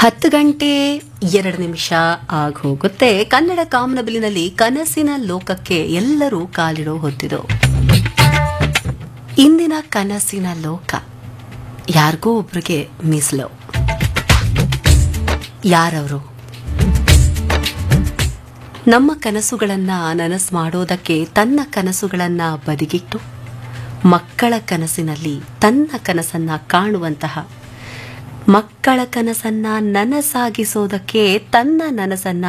ಹತ್ತು ಗಂಟೆ ಎರಡು ನಿಮಿಷ ಆಗ ಹೋಗುತ್ತೆ ಕನ್ನಡ ಕಾಮನಬಿಲಿನಲ್ಲಿ ಕನಸಿನ ಲೋಕಕ್ಕೆ ಎಲ್ಲರೂ ಕಾಲಿಡೋ ಹೊತ್ತಿದು ಇಂದಿನ ಕನಸಿನ ಲೋಕ ಯಾರಿಗೋ ಒಬ್ರಿಗೆ ಮೀಸಲು ಯಾರವರು ನಮ್ಮ ಕನಸುಗಳನ್ನ ನನಸು ಮಾಡೋದಕ್ಕೆ ತನ್ನ ಕನಸುಗಳನ್ನ ಬದಿಗಿಟ್ಟು ಮಕ್ಕಳ ಕನಸಿನಲ್ಲಿ ತನ್ನ ಕನಸನ್ನ ಕಾಣುವಂತಹ ಮಕ್ಕಳ ಕನಸನ್ನ ನನಸಾಗಿಸೋದಕ್ಕೆ ತನ್ನ ನನಸನ್ನ